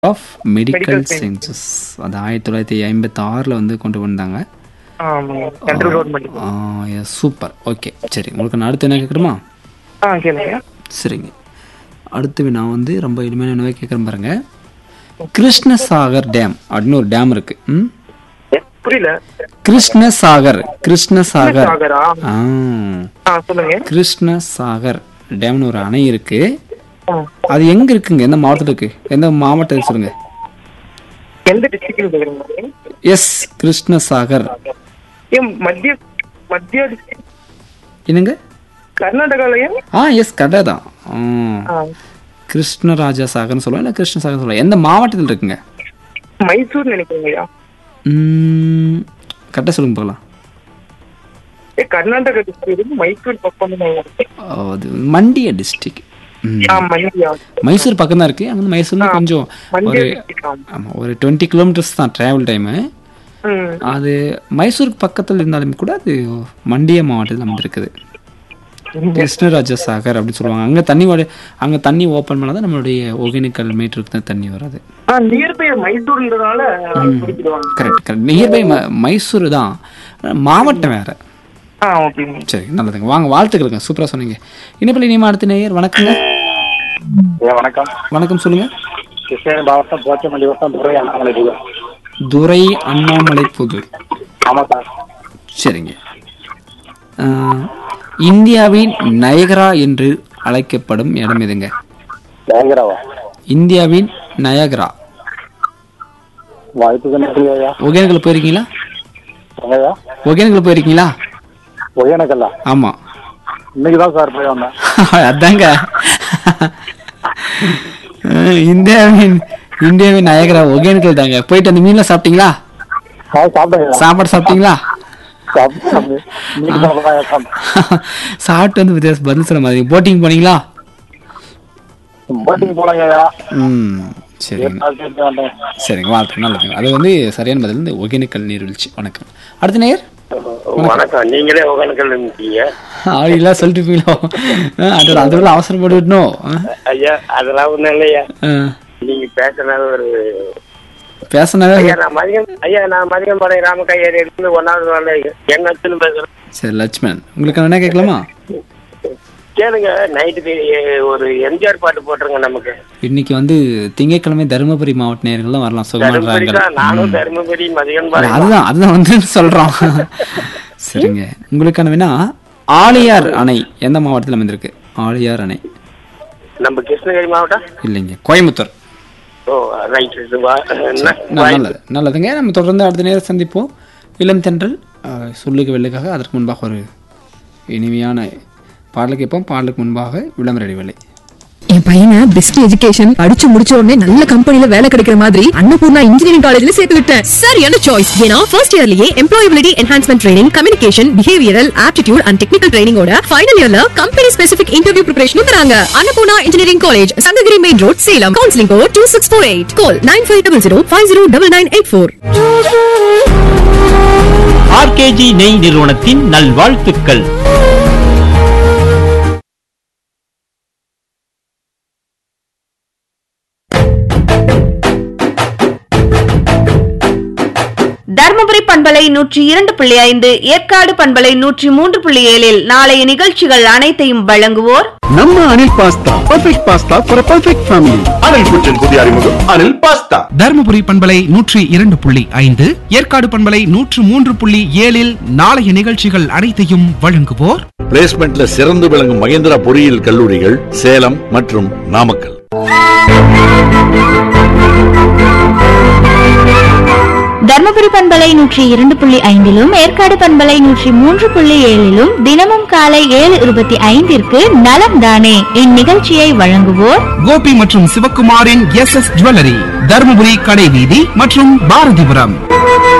Of medical Medical sciences அது ஆயிரத்தி தொள்ளாயிரத்தி ஐம்பத்தி ஆறில் வந்து கொண்டு வந்தாங்க ஆமாங்க சென்ட்ரல் கவர்மெண்ட் சூப்பர் ஓகே சரி உங்களுக்கு நான் அடுத்து என்ன கேட்குறோமா ஆ கேளுங்க சரிங்க அடுத்து நான் வந்து ரொம்ப எளிமையான என்னவே கேட்குறேன் பாருங்க கிருஷ்ணசாகர் டேம் அப்படின்னு ஒரு டேம் இருக்கு ம் ஏ, புரியல கிருஷ்ணசாகர் கிருஷ்ணசாகர் சாகரா ஆ ஆ சொல்லுங்க கிருஷ்ணசாகர் டேம்னு ஒரு அணை இருக்கு ஆ. அது எங்க இருக்குங்க எந்த மாவட்டத்தில் இருக்கு எந்த மாவட்டத்தில் சொல்லுங்க எந்த டிஸ்ட்ரிக்ட்ல கேக்குறீங்க எஸ் கிருஷ்ணசாகர் ஏன் மத்திய மத்திய district? என்னங்க கர்நாடகாலயா ஆ எஸ் கரெக்டாக தான் ஆ. ஆ. கிருஷ்ணராஜா சாகர்னு சொல்லுவோம் இல்லை கிருஷ்ணசாகர் சொல்லுவோம் எந்த மாவட்டத்தில் இருக்குங்க மைசூர் நினைக்கிறீங்கயா கரெக்டாக சொல்லுங்க போகலாம் ஏ கர்நாடகா டிஸ்ட்ரிக்ட் மைசூர் பக்கம் அது மண்டியா டிஸ்ட்ரிக்ட் ஆ மண்டியா மைசூர் பக்கம் தான் இருக்கு அங்கே மைசூர்ல கொஞ்சம் மண்டியா ஒரு district ஆமா. ஆமாம் ஒரு டுவெண்ட்டி கிலோமீட்டர்ஸ் தான் ட்ராவல் டைமு ம் அது மைசூருக்கு பக்கத்தில் இருந்தாலுமே கூட அது மண்டிய மாவட்டத்தில் அமைந்திருக்குது கிருஷ்ணராஜ சாகர் அப்படின்னு சொல்லுவாங்க அங்கே தண்ணி வர அங்கே தண்ணி ஓப்பன் பண்ணால் தான் நம்மளுடைய ஒகேனக்கல் மேட்டருக்கு தான் தண்ணி வராது ஆ நியர்பை மைசூர்ன்றதுனால பிடிக்கிடுவாங்க கரெக்ட் கரெக்ட் நியர்பை மைசூர் தான் மாவட்டம் வேற ஆ ஓகேங்க சரி நல்லதுங்க வாங்க வாழ்த்துக்களுங்க சூப்பராக சொன்னீங்க இனிப்பில் இனிமே அடுத்த நேயர் வணக்கங்க ஐயா வணக்கம் வணக்கம் சொல்லுங்க கிருஷ்ணகிரி மாவட்டம் போச்சமல்லி வட்டம் துறை அண்ணாமலை துரை அண்ணாமலை புதூர் ஆமாம் சார் சரிங்க ஆஹ், இந்தியாவின் நயகரா என்று அழைக்கப்படும் இடம் எதுங்க பயங்கரவா இந்தியாவின் நயகரா வாய்ப்புக்கு நன்றி ஐயா ஒகேனக்கல் போயிருக்கீங்களா ஐயா ஒகேனக்கல் போயிருக்கீங்களா ஒய்யனக்கல்லா ஆமாம் இன்னைக்கு தான் சார் போய் வந்தேன் அதாங்க ஆஹ், இந்தியாவின் இந்தியாவின் நயகரா ஒகேனக்கல் தாங்க போயிட்டு அந்த மீன்லாம் சாப்பிட்டீங்களா ஆ சாப்பிட்டேன் சாப்பாடு சாப்பிட்டீங்களா சாப்பிட்டு இன்னைக்கு தான் ஐயா சாப்பிட்டேன் சாப்பிட்டு வந்து வித்தியாசம் பதில் சொல்ல மாதிரி போட்டிங் போனீங்களா போட்டிங் போனாங்க ஐயா ம் சரிங்க நாலு பேர் வந்தேன் சரிங்க வாழ்த்து நல்லதுங்க அது வந்து சரியான பதில் வந்து ஒகேனக்கல் நீர்வீழ்ச்சி வணக்கம் அடுத்த நேயர் வணக்கம் நீங்களே ஒகேனக்கல் இருந்தீங்க ஆடிலாம் சொல்லிட்டுப்பீங்களோ அது அதோட அவசரப்பட்டுட்டோம் ஐயா அதெல்லாம் ஒண்ணும் இல்லையா நீங்க பேசுனது ஒரு பேசினாவே ஐயா நான் மதியம் ஐயா நான் மதியம் பாளையம் ராமக்கையர் இருந்து ஒன்னாவது நாள் எங்க அச்சுன்னு பேசுறேன் சரி லட்சுமணன் உங்களுக்கு என்ன கேட்கலாமா கேளுங்க நைட்டு ஒரு எம்ஜிஆர் பாட்டு போட்டுருங்க நமக்கு இன்னைக்கு வந்து திங்கட்கிழமை தருமபுரி மாவட்ட நேயர்கள்லாம் வரலாம் தருமபுரி சுகமாடுறாங்க தான் நானும் தருமபுரி மதியம் அது- பாளையம் அதுதான் அதுதான் வந்து சொல்றோம் சரிங்க உங்களுக்கான வேணா ஆழியார் அணை எந்த மாவட்டத்தில் அமைந்திருக்கு ஆழியார் அணை நம்ம கிருஷ்ணகிரி மாவட்டம் இல்லைங்க கோயம்புத்தூர் ஓ ரைட் ந- நல்லது நல்லதுங்க நம்ம தொடர்ந்து அடுத்த நேரம் சந்திப்போம் இளம் தென்றல் அஹ், சொல்லுக்கு வெள்ளுக்காக அதற்கு முன்பாக ஒரு இனிமையான பாடல் கேட்போம் பாடலுக்கு முன்பாக விளம்பர இடைவேளை என் பையனை பெஸ்ட் எஜுகேஷன் படிச்சு முடிச்ச உடனே நல்ல கம்பெனில வேலை கிடைக்கிற மாதிரி அன்னபூர்ணா இன்ஜினியரிங் காலேஜ்ல சேர்த்து விட்டேன் சரியான சாய்ஸ் ஏன்னா ஃபர்ஸ்ட் இயர்லயே employability enhancement training communication behavioural aptitude and technical ட்ரைனிங்கோட ஃபைனல் இயர்ல கம்பெனி ஸ்பெசிபிக் இன்டர்வியூ ப்ரிப்பரேஷனும் தராங்க Annapurna engineering college Sankagiri main road Salem counselling code two six four eight call nine five double zero five zero double nine eight four RKG நெய் நிறுவனத்தின் நல்வாழ்த்துக்கள் தர்மபுரி பண்பலை நூற்றி இரண்டு புள்ளி ஐந்து ஏற்காடு பண்பலை நூற்றி மூன்று புள்ளி ஏழில் நாளைய நிகழ்ச்சிகள் அனைத்தையும் வழங்குவோர் ನಮ್ಮ Anil pasta perfect pasta for perfect family Anil குச்சின் புதிய அறிமுகம் அனில் பாஸ்தா தருமபுரி பண்பலை நூற்றி இரண்டு புள்ளி ஐந்து ஏற்காடு பண்பலை நூற்று மூன்று புள்ளி ஏழில் நாளைய நிகழ்ச்சிகள் அனைத்தையும் வழங்குவோர் பிளேஸ்மெண்ட்ல சிறந்து விளங்கும் மகேந்திரா பொறியியல் கல்லூரிகள் சேலம் மற்றும் நாமக்கல் தர்மபுரி பண்பலை நூற்றி இரண்டு புள்ளி ஐந்திலும் ஏற்காடு பண்பலை நூற்றி மூன்று புள்ளி ஏழிலும் தினமும் காலை ஏழு இருபத்தி ஐந்திற்கு நலம் தானே இந்நிகழ்ச்சியை வழங்குவோர் கோபி மற்றும் சிவக்குமாரின் எஸ் எஸ் ஜுவல்லரி தருமபுரி கடை வீதி மற்றும் பாரதிபுரம்